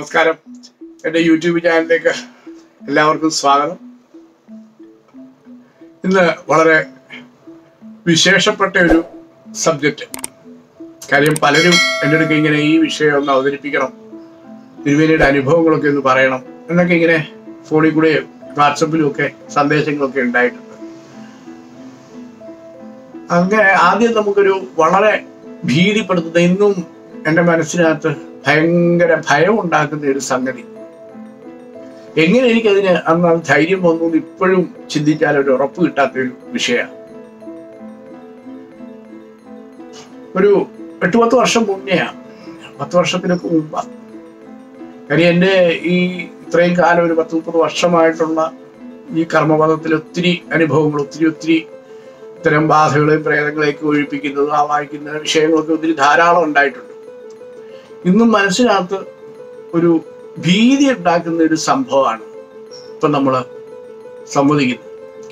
നമസ്കാരം എൻ്റെ യൂട്യൂബ് ചാനലിലേക്ക് എല്ലാവർക്കും സ്വാഗതം ഇന്ന് വളരെ വിശേഷപ്പെട്ട ഒരു സബ്ജക്റ്റ് കാര്യം പലരും എൻ്റെ അടുക്ക് ഇങ്ങനെ ഈ വിഷയം ഒന്ന് അവതരിപ്പിക്കണം തിരുവേനിയുടെ അനുഭവങ്ങളൊക്കെ ഒന്ന് പറയണം എന്നൊക്കെ ഇങ്ങനെ ഫോണിൽ കൂടെയും വാട്സപ്പിലും ഒക്കെ സന്ദേശങ്ങളൊക്കെ ഉണ്ടായിട്ടുണ്ട് അങ്ങനെ ആദ്യം നമുക്കൊരു വളരെ ഭീതിപ്പെടുത്തുന്ന ഇന്നും എൻ്റെ മനസ്സിനകത്ത് ഭയങ്കര ഭയം ഉണ്ടാക്കുന്ന ഒരു സംഗതി എങ്ങനെ എനിക്കതിന് അന്ന് അത് ധൈര്യം വന്നു എന്ന് ഇപ്പോഴും ചിന്തിച്ചാൽ ഒരു ഉറപ്പ് കിട്ടാത്ത ഒരു വിഷയമാണ് ഒരു എട്ട് പത്ത് വർഷം മുന്നെയാണ് പത്ത് വർഷത്തിനൊക്കെ മുമ്പാണ് കാര്യം എൻ്റെ ഈ ഇത്രയും കാലം ഒരു പത്ത് മുപ്പത് വർഷമായിട്ടുള്ള ഈ കർമ്മപദത്തിൽ ഒത്തിരി അനുഭവങ്ങൾ ഒത്തിരി ഒത്തിരി ഇത്തരം ബാധകളെയും പ്രേതങ്ങളെയൊക്കെ ഒഴിപ്പിക്കുന്നതും ആ വായിക്കുന്ന വിഷയങ്ങളൊക്കെ ഒത്തിരി ധാരാളം ഉണ്ടായിട്ടുണ്ട് ഇന്നും മനസ്സിനകത്ത് ഒരു ഭീതി ഉണ്ടാക്കുന്ന ഒരു സംഭവമാണ് ഇപ്പൊ നമ്മൾ സമ്മതിക്കുന്നത്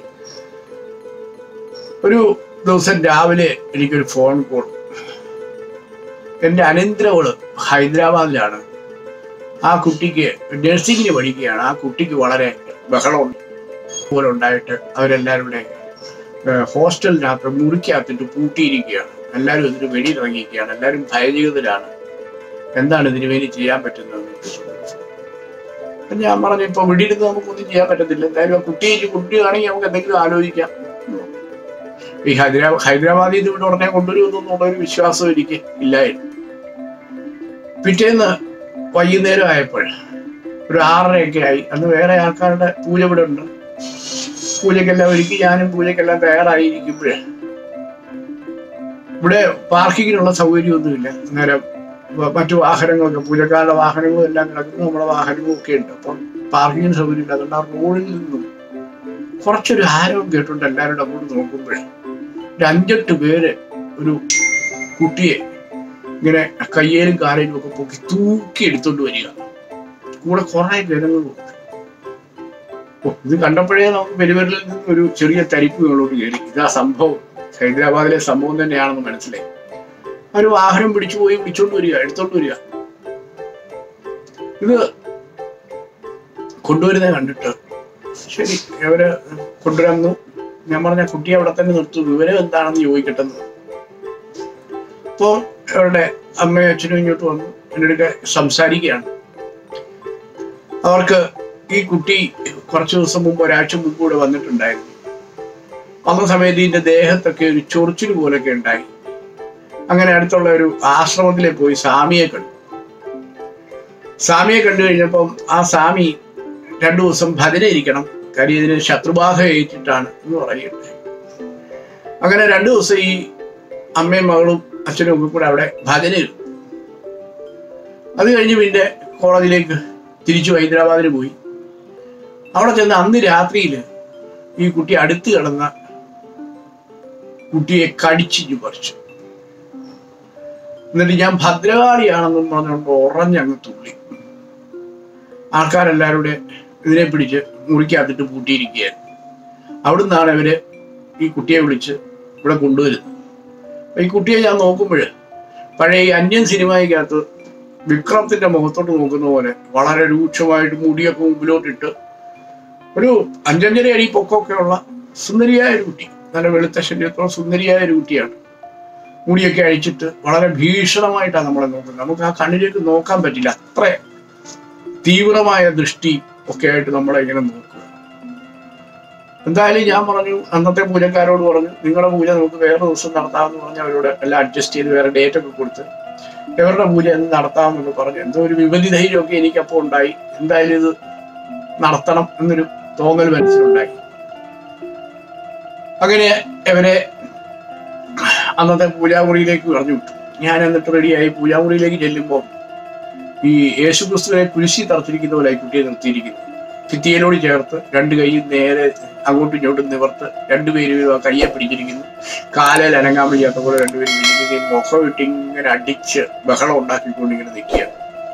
ഒരു ദിവസം രാവിലെ എനിക്കൊരു ഫോൺ കോൾ എൻ്റെ അനന്തരവള് ഹൈദരാബാദിലാണ് ആ കുട്ടിക്ക് നഴ്സിംഗിന് പഠിക്കുകയാണ് ആ കുട്ടിക്ക് വളരെ ബഹളം പോലെ ഉണ്ടായിട്ട് അവരെല്ലാവരും കൂടെ ഏഹ്, ഹോസ്റ്റലിനകത്ത് മുറിക്കകത്തിട്ട് പൂട്ടിയിരിക്കുകയാണ് എല്ലാവരും ഇതിന് വെളിയിലിറങ്ങിയിരിക്കുകയാണ് എല്ലാവരും ഭയചകിതരാണ് എന്താണ് ഇതിന് വേണ്ടി ചെയ്യാൻ പറ്റുന്നത് അപ്പൊ ഞാൻ പറഞ്ഞു ഇപ്പൊ വെടിയിരുന്ന് നമുക്കൊന്നും ചെയ്യാൻ പറ്റത്തില്ല എന്തായാലും ആ കുട്ടിയെ കുട്ടിയാണെങ്കിൽ നമുക്ക് എന്തെങ്കിലും ആലോചിക്കാം ഈ ഹൈദരാബാദ് ഹൈദരാബാദിൽ നിന്ന് ഇവിടെ ഉടനെ കൊണ്ടുവരുമെന്നുള്ള ഒരു വിശ്വാസം എനിക്ക് ഇല്ലായിരുന്നു പിറ്റേന്ന് വൈകുന്നേരം ആയപ്പോൾ ഒരു ആറരയൊക്കെ ആയി അന്ന് വേറെ ആൾക്കാരുടെ പൂജ ഇവിടെ ഉണ്ട് പൂജക്കെല്ലാം ഒരുക്കി ഞാനും പൂജക്കെല്ലാം തയ്യാറായിരിക്കുമ്പോഴേ ഇവിടെ പാർക്കിങ്ങിനുള്ള സൗകര്യമൊന്നുമില്ല അന്നേരം വ- മറ്റു വാഹനങ്ങളൊക്കെ പൂജക്കാരുടെ വാഹനങ്ങളും എല്ലാം കിടക്കുന്നു നമ്മുടെ വാഹനങ്ങളും ഒക്കെ ഉണ്ട് അപ്പം പാർക്കിങ്ങിന് സൗകര്യമില്ല അതുകൊണ്ട് ആ റോഡിൽ നിന്നും കുറച്ചൊരു ആരവം കേട്ടുണ്ട് എല്ലാവരുടെ അങ്ങോട്ട് നോക്കുമ്പോഴേ ഒരു അഞ്ചെട്ട് പേര് ഒരു കുട്ടിയെ ഇങ്ങനെ കയ്യേലും കാലയിലും ഒക്കെ പൊക്കി തൂക്കി എടുത്തോണ്ട് വരിക കൂടെ കുറെ ജനങ്ങളും ഉണ്ട്. ഓ ഇത് കണ്ടപ്പോഴേ നമുക്ക് പെരുവരിൽ നിന്ന് ഒരു ചെറിയ തരിപ്പ് മുകളോട്ട് കയറി ഇതാ സംഭവം ഹൈദരാബാദിലെ സംഭവം തന്നെയാണെന്ന് മനസ്സിലായി ഒരു വാഹനം പിടിച്ചു പോയി പിടിച്ചോണ്ട് വരിക എടുത്തോണ്ട് വരിക ഇത് കൊണ്ടുവരുന്നത് കണ്ടിട്ട് ശരി അവര് കൊണ്ടുവരുന്നു ഞാൻ പറഞ്ഞ കുട്ടിയെ അവിടെ തന്നെ നിർത്തും വിവരം എന്താണെന്ന് ചോദിക്കട്ടെ എന്ന്. അപ്പോ അവരുടെ അമ്മയും അച്ഛനും ഇങ്ങോട്ട് വന്നു എൻ്റെ അടുക്ക സംസാരിക്കുകയാണ് അവർക്ക് ഈ കുട്ടി കുറച്ച് ദിവസം മുമ്പ് ഒരാഴ്ച മുമ്പ് ഇവിടെ വന്നിട്ടുണ്ടായിരുന്നു വന്ന സമയത്ത് ഇതിന്റെ ദേഹത്തൊക്കെ ഒരു ചൊറിച്ചിൽ പോലൊക്കെ ഉണ്ടായി അങ്ങനെ അടുത്തുള്ള ഒരു ആശ്രമത്തിലേക്ക് പോയി സ്വാമിയെ കണ്ടു സ്വാമിയെ കണ്ടു കഴിഞ്ഞപ്പം ആ സ്വാമി രണ്ടു ദിവസം ഭജന ഇരിക്കണം കാര്യം ഇതിന് ശത്രുബാധ ഏറ്റിട്ടാണ് എന്ന് പറയുന്നത് അങ്ങനെ രണ്ടു ദിവസം ഈ അമ്മയും മകളും അച്ഛനും ഒക്കെ കൂടെ അവിടെ ഭജന ഇരുന്നു അത് കഴിഞ്ഞ് പിന്നെ കോളേജിലേക്ക് തിരിച്ചു ഹൈദരാബാദിന് പോയി അവിടെ ചെന്ന് അന്ന് രാത്രിയിൽ ഈ കുട്ടി അടുത്ത് കിടന്ന കുട്ടിയെ കടിച്ചിഞ്ഞു പറിച്ചു എന്നിട്ട് ഞാൻ ഭദ്രകാളിയാണെന്നും പറഞ്ഞുകൊണ്ട് ഉറഞ്ഞങ്ങ് തുള്ളി ആൾക്കാരെല്ലാവരും കൂടെ ഇതിനെ പിടിച്ച് മുറിക്കകത്തിട്ട് പൂട്ടിയിരിക്കുകയായിരുന്നു അവിടുന്നാണ് ഇവര് ഈ കുട്ടിയെ വിളിച്ച് ഇവിടെ കൊണ്ടുവരുന്നത് അപ്പൊ ഈ കുട്ടിയെ ഞാൻ നോക്കുമ്പോൾ പഴയ ഈ അന്യൻ സിനിമയ്ക്കകത്ത് വിക്രമത്തിന്റെ മുഖത്തോട്ട് നോക്കുന്ന പോലെ വളരെ രൂക്ഷമായിട്ട് മുടിയൊക്കെ മുമ്പിലോട്ടിട്ട് ഒരു അഞ്ചഞ്ചര അടി പൊക്കമൊക്കെ ഉള്ള സുന്ദരിയായ ഒരു കുട്ടി നല്ല വെളുത്ത ശരീരത്തോളം സുന്ദരിയായ ഒരു കുട്ടിയാണ് മുടിയൊക്കെ അഴിച്ചിട്ട് വളരെ ഭീഷണമായിട്ടാണ് നമ്മളെ നോക്കുന്നത് നമുക്ക് ആ കണ്ണിലേക്ക് നോക്കാൻ പറ്റില്ല അത്ര തീവ്രമായ ദൃഷ്ടി ഒക്കെ ആയിട്ട് നമ്മളെ ഇങ്ങനെ നോക്കുക എന്തായാലും ഞാൻ പറഞ്ഞു അന്നത്തെ പൂജക്കാരോട് പറഞ്ഞു നിങ്ങളുടെ പൂജ നമുക്ക് വേറെ ദിവസം നടത്താമെന്ന് പറഞ്ഞ് അവരോട് എല്ലാം അഡ്ജസ്റ്റ് ചെയ്ത് വേറെ ഡേറ്റ് ഒക്കെ കൊടുത്ത് ഇവരുടെ പൂജ എന്ന് നടത്താമെന്നൊക്കെ പറഞ്ഞു എന്തോ ഒരു വിപതി ധൈര്യമൊക്കെ എനിക്കപ്പോൾ ഉണ്ടായി എന്തായാലും ഇത് നടത്തണം എന്നൊരു തോന്നൽ മനസ്സിലുണ്ടായി അങ്ങനെ ഇവരെ അന്നത്തെ പൂജാമുറിയിലേക്ക് പറഞ്ഞു വിട്ടു ഞാൻ എന്നിട്ട് റെഡിയായി പൂജാമുറിയിലേക്ക് ചെല്ലുമ്പോൾ ഈ യേശുക്രിസ്തുവിനെ കുരിശി തറച്ചിരിക്കുന്ന പോലെ ഈ കുട്ടിയെ നിർത്തിയിരിക്കുന്നു ഭിത്തിയിലോട് ചേർത്ത് രണ്ട് കൈ നേരെ അങ്ങോട്ടും ഇങ്ങോട്ടും നിവർത്ത് രണ്ടുപേരും ആ കയ്യെ പിടിച്ചിരിക്കുന്നു കാലിൽ അനങ്ങാൻ വയ്യാത്ത പോലെ രണ്ടുപേരും പിടിച്ചിരിക്കുകയും മുഖം ഇട്ട് ഇങ്ങനെ അടിച്ച് ബഹളം ഉണ്ടാക്കിക്കൊണ്ട് ഇങ്ങനെ നിൽക്കുകയാണ്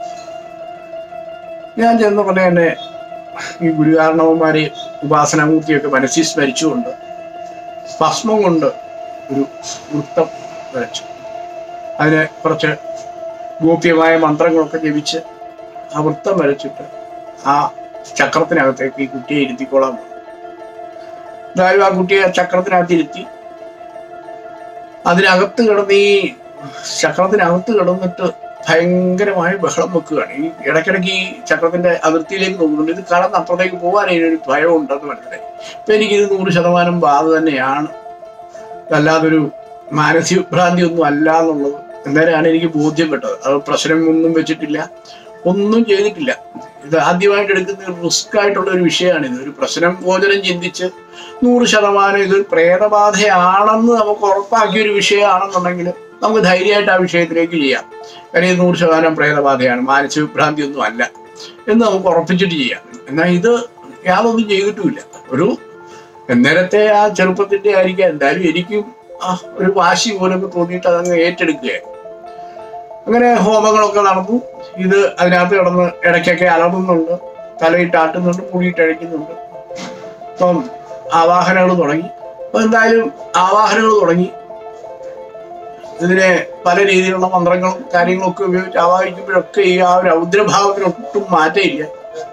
ഞാൻ ചെന്ന ഉടനെ തന്നെ ഈ ഗുരുകാരണവന്മാരെ ഉപാസനാമൂർത്തിയൊക്കെ മനസ്സിൽ സ്മരിച്ചുകൊണ്ട് ഭസ്മം കൊണ്ട് ഒരു വൃത്തം വരച്ചു അതിന് കുറച്ച് ഗോപ്യമായ മന്ത്രങ്ങളൊക്കെ ജപിച്ച് ആ വൃത്തം വരച്ചിട്ട് ആ ചക്രത്തിനകത്തേക്ക് ഈ കുട്ടിയെ ഇരുത്തിക്കോളാൻ പറഞ്ഞു. എന്തായാലും ആ കുട്ടിയെ ആ ചക്രത്തിനകത്ത് ഇരുത്തി അതിനകത്ത് കിടന്ന് ഈ ചക്രത്തിനകത്ത് കിടന്നിട്ട് ഭയങ്കരമായ ബഹളം വെക്കുകയാണ് ഈ ഇടയ്ക്കിടയ്ക്ക് ഈ ചക്രത്തിന്റെ അതിർത്തിയിലേക്ക് നോക്കുന്നുണ്ട് ഇത് കടന്ന് അപ്പുറത്തേക്ക് പോകാൻ ഇതിനൊരു ഭയം ഉണ്ടെന്ന് മനസ്സിലായി ഇപ്പൊ എനിക്കിത് നൂറ് ശതമാനം ബാധ തന്നെയാണ് അല്ലാതൊരു മാനസിക ഭ്രാന്തി ഒന്നും അല്ല എന്നുള്ളത് അന്നേരമാണ് എനിക്ക് ബോധ്യപ്പെട്ടത് അത് പ്രശ്നം ഒന്നും വെച്ചിട്ടില്ല ഒന്നും ചെയ്തിട്ടില്ല ഇത് ആദ്യമായിട്ട് എടുക്കുന്ന ഒരു റിസ്ക് ആയിട്ടുള്ള ഒരു വിഷയമാണിത് ഒരു പ്രശ്നം ഗോചരം ചിന്തിച്ച് നൂറ് ശതമാനം ഇത് പ്രേതബാധയാണെന്ന് നമുക്ക് ഉറപ്പാക്കിയ ഒരു വിഷയമാണെന്നുണ്ടെങ്കിൽ നമുക്ക് ധൈര്യമായിട്ട് ആ വിഷയത്തിലേക്ക് ചെയ്യാം കാര്യം ഇത് നൂറ് ശതമാനം പ്രേതബാധയാണ് മാനസിക ഭ്രാന്തി ഒന്നും അല്ല എന്ന് നമുക്ക് ഉറപ്പിച്ചിട്ട് ചെയ്യാം എന്നാൽ ഇത് യാതൊന്നും ചെയ്തിട്ടുമില്ല ഒരു നേരത്തെ ആ ചെറുപ്പത്തിന്റെ ആയിരിക്കാം എന്തായാലും എനിക്കും ആ ഒരു വാശി പോലൊക്കെ തോന്നിയിട്ട് അതങ്ങ് ഏറ്റെടുക്കുകയായി അങ്ങനെ ഹോമങ്ങളൊക്കെ നടന്നു ഇത് അതിനകത്ത് കിടന്ന് ഇടയ്ക്കൊക്കെ അലറുന്നുണ്ട് തലയിട്ട് ആട്ടുന്നുണ്ട് മുടിയിട്ട് അഴിക്കുന്നുണ്ട് അപ്പം ആവാഹനകൾ തുടങ്ങി അപ്പൊ എന്തായാലും ആവാഹനകൾ തുടങ്ങി ഇതിനെ പല രീതിയിലുള്ള മന്ത്രങ്ങളും കാര്യങ്ങളും ഒക്കെ ഉപയോഗിച്ച് ആവാഹിക്കുമ്പോഴൊക്കെ ഈ ആ ഒരു രൗദ്രഭാവത്തിന് ഒട്ടും മാറ്റമില്ല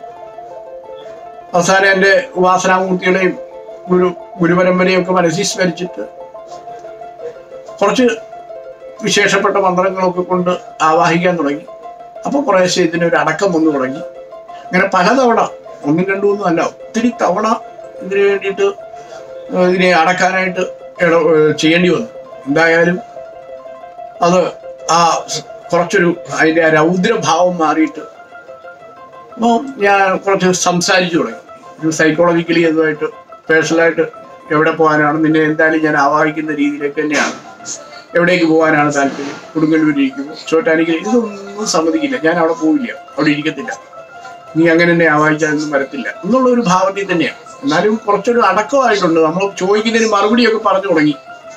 അവസാനം എൻ്റെ ഉപാസനാമൂർത്തികളെയും ഗുരു ഗുരുപരമ്പരയും ഒക്കെ മനസ്സിൽ സ്മരിച്ചിട്ട് കുറച്ച് വിശേഷപ്പെട്ട മന്ത്രങ്ങളൊക്കെ കൊണ്ട് ആവാഹിക്കാൻ തുടങ്ങി അപ്പൊ കുറേശ്ശെ ഇതിനൊരു അടക്കം വന്നു തുടങ്ങി അങ്ങനെ പലതവണ ഒന്നും രണ്ടും ഒന്നും അല്ല ഒത്തിരി തവണ ഇതിനു വേണ്ടിയിട്ട് ഏഹ് ഇതിനെ അടക്കാനായിട്ട് ഇട ഏഹ് ചെയ്യേണ്ടി വന്നു എന്തായാലും അത് ആ സ് കുറച്ചൊരു അതിന്റെ ആ രൗദ്രഭാവം മാറിയിട്ട് അപ്പോൾ ഞാൻ കുറച്ച് സംസാരിച്ചു തുടങ്ങി ഒരു സൈക്കോളജിക്കലി അതുമായിട്ട് പേഴ്സണലായിട്ട് എവിടെ പോകാനാണ് നിന്നെ എന്തായാലും ഞാൻ ആവാഹിക്കുന്ന രീതിയിലേക്ക് തന്നെയാണ് എവിടേക്ക് പോകാനാണ് താല്പര്യം കൊടുങ്ങല്ലൂരിരിക്കുമ്പോൾ ചോറ്റാനിക്കൽ ഇതൊന്നും സമ്മതിക്കില്ല ഞാൻ അവിടെ പോവില്ല അവിടെ ഇരിക്കത്തില്ല നീ അങ്ങനെ തന്നെ ആവാഹിച്ചാലൊന്നും വരത്തില്ല എന്നുള്ള ഒരു ഭാവത്തിൽ തന്നെയാണ് എന്നാലും കുറച്ചൊരു അടക്കമായിട്ടുണ്ട് നമ്മൾ ചോദിക്കുന്നതിന് മറുപടിയൊക്കെ പറഞ്ഞു തുടങ്ങി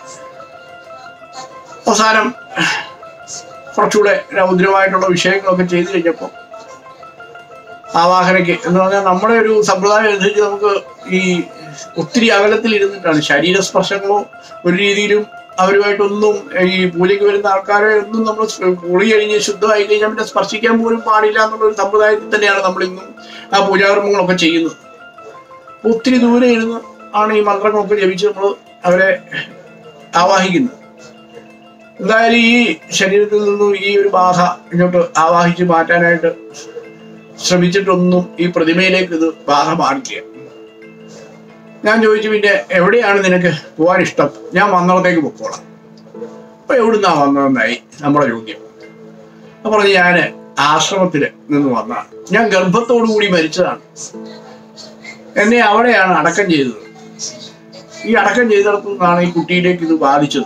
അവസാനം കുറച്ചുകൂടെ രൗദ്രമായിട്ടുള്ള വിഷയങ്ങളൊക്കെ ചെയ്തു കഴിഞ്ഞപ്പോൾ ആവാഹനയ്ക്ക് എന്ന് പറഞ്ഞാൽ നമ്മുടെ ഒരു സമ്പ്രദായം അനുസരിച്ച് നമുക്ക് ഈ ഒത്തിരി അകലത്തിൽ ഇരുന്നിട്ടാണ് ശരീരസ്പർശങ്ങളോ ഒരു രീതിയിലും അവരുമായിട്ടൊന്നും ഈ പൂജയ്ക്ക് വരുന്ന ആൾക്കാരെ ഒന്നും നമ്മൾ കുളി കഴിഞ്ഞ് ശുദ്ധമായി കഴിഞ്ഞാൽ പിന്നെ സ്പർശിക്കാൻ പോലും പാടില്ല എന്നുള്ള ഒരു സമ്പ്രദായത്തിൽ തന്നെയാണ് നമ്മൾ ഇന്നും ആ പൂജാകർമ്മങ്ങളൊക്കെ ചെയ്യുന്നത് അപ്പൊ ഒത്തിരി ദൂരെ ഇരുന്ന് ആണ് ഈ മന്ത്രങ്ങളൊക്കെ ജപിച്ച് നമ്മൾ അവരെ ആവാഹിക്കുന്നത് എന്തായാലും ഈ ശരീരത്തിൽ നിന്നും ഈ ഒരു ബാധ ഇങ്ങോട്ട് ആവാഹിച്ച് മാറ്റാനായിട്ട് ശ്രമിച്ചിട്ടൊന്നും ഈ പ്രതിമയിലേക്ക് ഇത് ബാധ മാറില്ല ഞാൻ ചോദിച്ചു പിന്നെ എവിടെയാണ് നിനക്ക് പോകാൻ ഇഷ്ടം ഞാൻ വന്നിടത്തേക്ക് പൊക്കോളാം അപ്പൊ എവിടുന്നാ വന്നതെന്നായി നമ്മുടെ ചോദ്യം അപ്പൊ പറഞ്ഞു ഞാന് ആശ്രമത്തില് നിന്ന് വന്നതാണ് ഞാൻ ഗർഭത്തോടു കൂടി മരിച്ചതാണ് എന്നെ അവിടെയാണ് അടക്കം ചെയ്തത് ഈ അടക്കം ചെയ്തിടത്തു നിന്നാണ് ഈ കുട്ടിയിലേക്ക് ഇത് ബാധിച്ചത്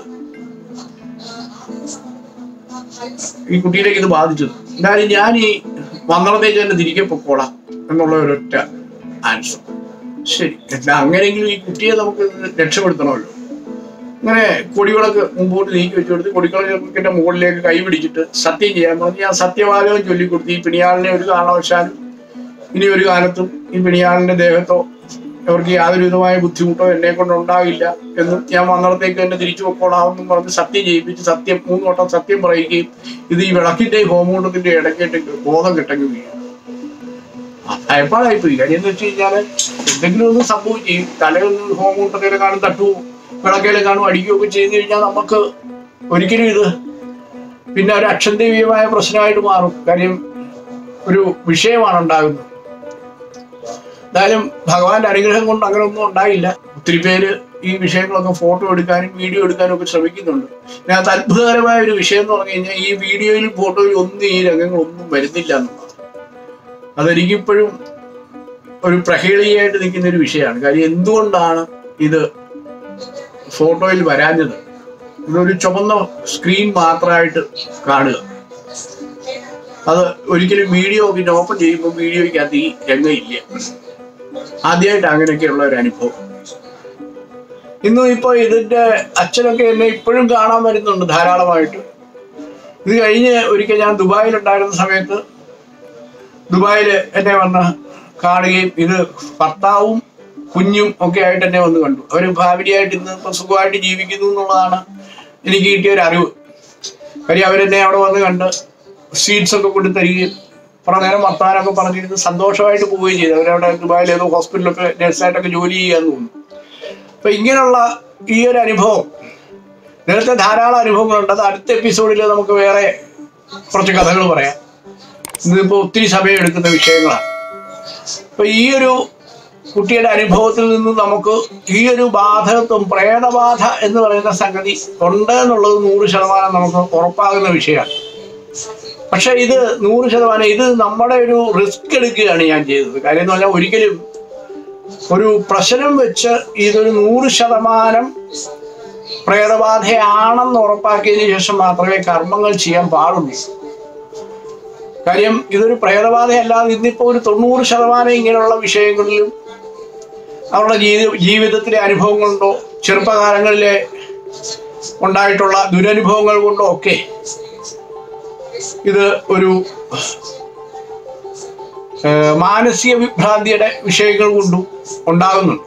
ഈ കുട്ടിയിലേക്ക് ഇത് ബാധിച്ചത് എന്തായാലും ഞാൻ ഈ വന്നിടത്തേക്ക് തന്നെ തിരികെ പൊക്കോളാം എന്നുള്ള ഒരൊറ്റ ആൻസർ ശരി എന്നാ അങ്ങനെയെങ്കിലും ഈ കുട്ടിയെ നമുക്ക് രക്ഷപ്പെടുത്തണമല്ലോ അങ്ങനെ കൊടികളൊക്കെ മുമ്പോട്ട് നീക്കി വെച്ചു കൊടുത്ത് കൊടികളൊക്കെ മുകളിലേക്ക് കൈ പിടിച്ചിട്ട് സത്യം ചെയ്യാൻ പറഞ്ഞ് ഞാൻ സത്യവാചകം ചൊല്ലിക്കൊടുത്തു ഈ പിണിയാളിനെ ഒരു കാരണവശാലും ഇനി ഒരു കാലത്തും ഈ പിണിയാളിന്റെ ദേഹത്തോ അവർക്ക് യാതൊരു വിധമായ ബുദ്ധിമുട്ടോ എന്നെ കൊണ്ട് ഉണ്ടാകില്ല എന്നും ഞാൻ വന്നിടത്തേക്ക് തന്നെ തിരിച്ചു പൊക്കോളാമെന്നും പറഞ്ഞ് സത്യം ചെയ്യിപ്പിച്ച് സത്യം മൂന്ന് വട്ടം സത്യം പറയുകയും ഇത് ഈ വിളക്കിന്റെ ഹോമകൂണ്ടത്തിന്റെ ഇടയ്ക്കേട്ട് ബോധം കിട്ടെങ്കിൽ വീഴും ഭയപ്പാടായി പോയി കാര്യം എന്ന് വെച്ച് കഴിഞ്ഞാല് എന്തെങ്കിലും ഒന്ന് സംഭവിച്ചു തലയൊന്ന് ഹോമകൂട്ടത്തിലെ കാണും തട്ടുവോ വിളക്കേലെ കാണും അടിക്കുകയൊക്കെ ചെയ്തു കഴിഞ്ഞാൽ നമുക്ക് ഒരിക്കലും ഇത് പിന്നെ ഒരു അക്ഷന്തവ്യമായ പ്രശ്നമായിട്ട് മാറും കാര്യം ഒരു വിഷയമാണ് ഉണ്ടാകുന്നത് എന്തായാലും ഭഗവാന്റെ അനുഗ്രഹം കൊണ്ട് അങ്ങനെ ഒന്നും ഉണ്ടായില്ല ഒത്തിരി പേര് ഈ വിഷയങ്ങളൊക്കെ ഫോട്ടോ എടുക്കാനും വീഡിയോ എടുക്കാനും ഒക്കെ ശ്രമിക്കുന്നുണ്ട് ഇതിനകത്ത് അത്ഭുതകരമായ ഒരു വിഷയം എന്ന് പറഞ്ഞു കഴിഞ്ഞാൽ ഈ വീഡിയോയിലും ഫോട്ടോയിലും ഒന്നും ഈ രംഗങ്ങളൊന്നും വരുന്നില്ല എന്നുള്ളതാണ് അതെനിക്കിപ്പോഴും ഒരു പ്രഹേളിയായിട്ട് നിൽക്കുന്ന ഒരു വിഷയമാണ് കാര്യം എന്തുകൊണ്ടാണ് ഇത് ഫോട്ടോയിൽ വരാഞ്ഞത് ഇതൊരു ചുവന്ന സ്ക്രീൻ മാത്രമായിട്ട് കാണുക അത് ഒരിക്കലും വീഡിയോ പിന്നെ ഓപ്പൺ ചെയ്യുമ്പോൾ വീഡിയോയ്ക്കകത്ത് ഈ രംഗം ഇല്ല ആദ്യമായിട്ട് അങ്ങനെയൊക്കെയുള്ള ഒരു അനുഭവം ഇന്നും ഇപ്പൊ ഇതിന്റെ അച്ഛനൊക്കെ എന്നെ ഇപ്പോഴും കാണാൻ വരുന്നുണ്ട് ധാരാളമായിട്ട് ഇത് കഴിഞ്ഞ് ഒരിക്കൽ ഞാൻ ദുബായിൽ ഉണ്ടായിരുന്ന സമയത്ത് ദുബായിൽ എന്നെ വന്ന് കാണുകയും ഇത് ഭർത്താവും കുഞ്ഞും ഒക്കെ ആയിട്ട് എന്നെ വന്ന് കണ്ടു അവർ ഭാവിയായിട്ട് ഇന്ന് ഇപ്പൊ സുഖമായിട്ട് ജീവിക്കുന്നു എന്നുള്ളതാണ് എനിക്ക് കിട്ടിയ ഒരു അറിവ് കാര്യം അവരെന്നെ അവിടെ വന്ന് കണ്ട് സ്വീറ്റ്സ് ഒക്കെ കൊണ്ട് തരികയും കുറെ നേരം വർത്തമാനമൊക്കെ പറഞ്ഞിരുന്ന് സന്തോഷമായിട്ട് പോവുകയും ചെയ്തു അവരവിടെ ദുബായിൽ ഏതോ ഹോസ്പിറ്റലൊക്കെ നഴ്സായിട്ടൊക്കെ ജോലി ചെയ്യാന്ന് തോന്നുന്നു അപ്പൊ ഇങ്ങനെയുള്ള ഈ ഒരു അനുഭവം നേരത്തെ ധാരാളം അനുഭവങ്ങളുണ്ട് അത് അടുത്ത എപ്പിസോഡിൽ നമുക്ക് വേറെ കുറച്ച് കഥകൾ പറയാം ഇതിപ്പോ ഒത്തിരി സമയം എടുക്കുന്ന വിഷയങ്ങളാണ് അപ്പൊ ഈ ഒരു കുട്ടിയുടെ അനുഭവത്തിൽ നിന്ന് നമുക്ക് ഈ ഒരു ബാധകത്വം പ്രേതബാധ എന്ന് പറയുന്ന സംഗതി ഉണ്ട് എന്നുള്ളത് നൂറ് ശതമാനം നമുക്ക് ഉറപ്പാകുന്ന വിഷയമാണ് പക്ഷെ ഇത് നൂറ് ശതമാനം ഇത് നമ്മുടെ ഒരു റിസ്ക് എടുക്കുകയാണ് ഞാൻ ചെയ്തത് കാര്യം എന്ന് പറഞ്ഞാൽ ഒരിക്കലും ഒരു പ്രശ്നം വെച്ച് ഇതൊരു നൂറ് ശതമാനം പ്രേതബാധയാണെന്ന് ഉറപ്പാക്കിയതിനു ശേഷം മാത്രമേ കർമ്മങ്ങൾ ചെയ്യാൻ പാടുള്ളൂ കാര്യം ഇതൊരു പ്രേതബാധയല്ലാതെ ഇന്നിപ്പോ ഒരു തൊണ്ണൂറ് ശതമാനം ഇങ്ങനെയുള്ള വിഷയങ്ങളിലും അവരുടെ ജീവി ജീവിതത്തിലെ അനുഭവങ്ങൾ കൊണ്ടോ ചെറുപ്പകാലങ്ങളിലെ ഉണ്ടായിട്ടുള്ള ദുരനുഭവങ്ങൾ കൊണ്ടോ ഒക്കെ ഇത് ഒരു ഏഹ്, മാനസിക വിഭ്രാന്തിയുടെ വിഷയങ്ങൾ കൊണ്ടും ഉണ്ടാകുന്നുണ്ട്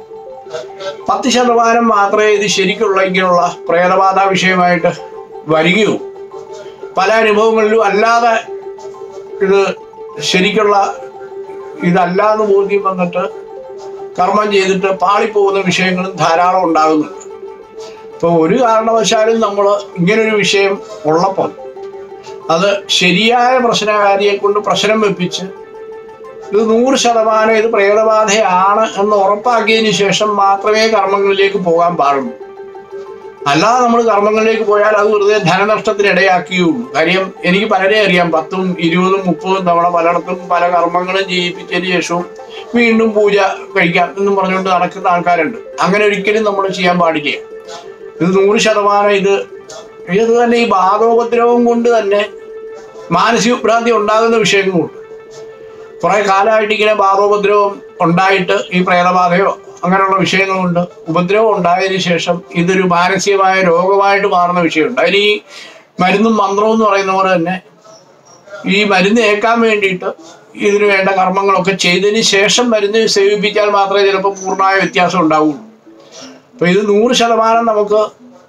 പത്ത് ശതമാനം മാത്രമേ ഇത് ശരിക്കുള്ള ഇങ്ങനെയുള്ള പ്രേതബാധ വിഷയമായിട്ട് വരികയുള്ളൂ പല അനുഭവങ്ങളിലും അല്ലാതെ ഇത് ശരിക്കുള്ള ഇതല്ല എന്ന് ബോധ്യം വന്നിട്ട് കർമ്മം ചെയ്തിട്ട് പാളിപ്പോകുന്ന വിഷയങ്ങളും ധാരാളം ഉണ്ടാകുന്നുണ്ട് ഇപ്പോൾ ഒരു കാരണവശാലും നമ്മൾ ഇങ്ങനൊരു വിഷയം ഉള്ളപ്പോൾ അത് ശരിയായ പ്രശ്നകാരിയെ കൊണ്ട് പ്രശ്നം വെപ്പിച്ച് ഇത് നൂറ് ശതമാനം ഇത് പ്രേതബാധയാണ് എന്ന് ഉറപ്പാക്കിയതിന് ശേഷം മാത്രമേ കർമ്മങ്ങളിലേക്ക് പോകാൻ പാടുള്ളൂ അല്ലാതെ നമ്മൾ കർമ്മങ്ങളിലേക്ക് പോയാൽ അത് വെറുതെ ധനനഷ്ടത്തിന് ഇടയാക്കുകയുള്ളൂ കാര്യം എനിക്ക് പലരെ അറിയാം പത്തും ഇരുപതും മുപ്പതും തവണ പലയിടത്തും പല കർമ്മങ്ങളും ചെയ്യിപ്പിച്ചതിന് ശേഷവും വീണ്ടും പൂജ കഴിക്കാം എന്നും പറഞ്ഞുകൊണ്ട് നടക്കുന്ന ആൾക്കാരുണ്ട് അങ്ങനെ ഒരിക്കലും നമ്മൾ ചെയ്യാൻ പാടില്ല ഇത് നൂറ് ശതമാനം ഇത് ഇത് തന്നെ ഈ ബാധോപദ്രവം കൊണ്ട് തന്നെ മാനസിക ഭ്രാന്തി ഉണ്ടാകുന്ന വിഷയങ്ങളുണ്ട് കുറെ കാലമായിട്ട് ഇങ്ങനെ ബാധോപദ്രവം ഉണ്ടായിട്ട് ഈ പ്രേതബാധയോ അങ്ങനെയുള്ള വിഷയങ്ങളുണ്ട് ഉപദ്രവം ഉണ്ടായതിനു ശേഷം ഇതൊരു മാനസികമായ രോഗമായിട്ട് മാറുന്ന വിഷയമുണ്ട് അതിന് ഈ മരുന്നും മന്ത്രവും എന്ന് പറയുന്ന പോലെ തന്നെ ഈ മരുന്ന് ഏക്കാൻ വേണ്ടിയിട്ട് ഇതിന് വേണ്ട കർമ്മങ്ങളൊക്കെ ചെയ്തതിന് ശേഷം മരുന്ന് സേവിപ്പിച്ചാൽ മാത്രമേ ചിലപ്പോൾ പൂർണ്ണമായ വ്യത്യാസം ഉണ്ടാവുള്ളൂ അപ്പൊ ഇത് നൂറ് ശതമാനം നമുക്ക്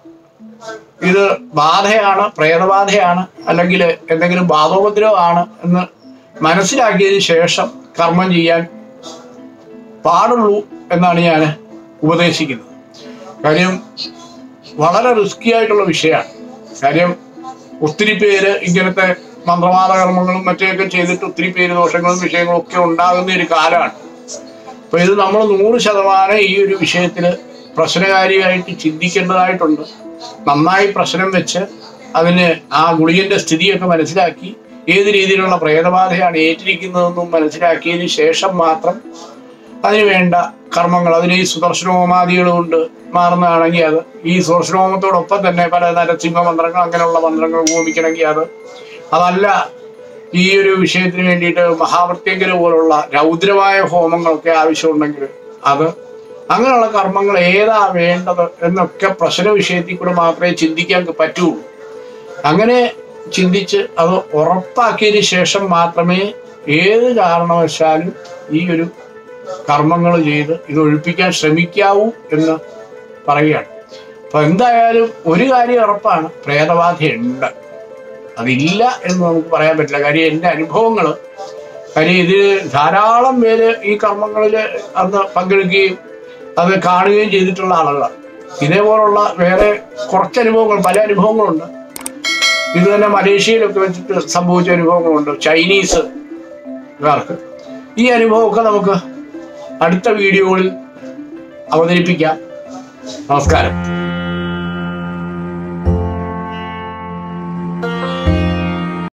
ഇത് ബാധയാണ് പ്രേതബാധയാണ് അല്ലെങ്കിൽ എന്തെങ്കിലും ബാധോപദ്രവമാണ് എന്ന് മനസ്സിലാക്കിയതിന് ശേഷം കർമ്മം ചെയ്യാൻ പാടുള്ളൂ എന്നാണ് ഞാൻ ഉപദേശിക്കുന്നത് കാര്യം വളരെ റിസ്കി ആയിട്ടുള്ള വിഷയമാണ് കാര്യം ഒത്തിരി പേര് ഇങ്ങനത്തെ മന്ത്രവാദ കർമ്മങ്ങളും മറ്റൊക്കെ ചെയ്തിട്ട് ഒത്തിരി പേര് ദോഷങ്ങളും വിഷയങ്ങളും ഒക്കെ ഉണ്ടാകുന്ന ഒരു കാലമാണ് അപ്പൊ ഇത് നമ്മൾ നൂറ് ശതമാനം ഈ ഒരു വിഷയത്തിൽ പ്രശ്നകാരിയായിട്ട് ചിന്തിക്കേണ്ടതായിട്ടുണ്ട് നന്നായി പ്രശ്നം വെച്ച് അതിന് ആ ഗുളികന്റെ സ്ഥിതിയൊക്കെ മനസ്സിലാക്കി ഏത് രീതിയിലുള്ള പ്രേതബാധയാണ് ഏറ്റിരിക്കുന്നതെന്നും മനസ്സിലാക്കിയതിന് ശേഷം മാത്രം അതിന് വേണ്ട കർമ്മങ്ങൾ അതിന് ഈ സുദർശനോമാദികൾ കൊണ്ട് മാറുന്നതാണെങ്കിൽ അത് ഈ സുദർശനോമത്തോടൊപ്പം തന്നെ പല നരസിംഹ മന്ത്രങ്ങൾ അങ്ങനെയുള്ള മന്ത്രങ്ങൾ ഉപയോഗിക്കണമെങ്കിൽ അത് അതല്ല ഈ ഒരു വിഷയത്തിന് വേണ്ടിയിട്ട് മഹാവൃത്യങ്കര പോലുള്ള രൗദ്രമായ ഹോമങ്ങളൊക്കെ ആവശ്യമുണ്ടെങ്കിൽ അത് അങ്ങനെയുള്ള കർമ്മങ്ങൾ ഏതാ വേണ്ടത് എന്നൊക്കെ പ്രശ്ന വിഷയത്തിൽ കൂടെ മാത്രമേ ചിന്തിക്കാൻ പറ്റുള്ളൂ അങ്ങനെ ചിന്തിച്ച് അത് ഉറപ്പാക്കിയതിന് ശേഷം മാത്രമേ ഏത് കാരണവശാലും ഈ ഒരു കർമ്മങ്ങൾ ചെയ്ത് ഇത് ഒഴിപ്പിക്കാൻ ശ്രമിക്കാവൂ എന്ന് പറയുകയാണ് അപ്പൊ എന്തായാലും ഒരു കാര്യം ഉറപ്പാണ് പ്രേതബാധയുണ്ട് അതില്ല എന്ന് നമുക്ക് പറയാൻ പറ്റില്ല കാര്യം എൻ്റെ അനുഭവങ്ങൾ കാര്യം ഇത് ധാരാളം പേര് ഈ കർമ്മങ്ങളിൽ അന്ന് പങ്കെടുക്കുകയും അത് കാണുകയും ചെയ്തിട്ടുള്ള ആളുകളാണ് ഇതേപോലുള്ള വേറെ കുറച്ച് അനുഭവങ്ങൾ പല അനുഭവങ്ങളുണ്ട് ഇത് തന്നെ മലേഷ്യയിലൊക്കെ വെച്ചിട്ട് സംഭവിച്ച അനുഭവങ്ങളുണ്ട് ചൈനീസ് കാർക്ക് ഈ അനുഭവമൊക്കെ നമുക്ക് അടുത്ത വീഡിയോകളിൽ അവതരിപ്പിക്കാം നമസ്കാരം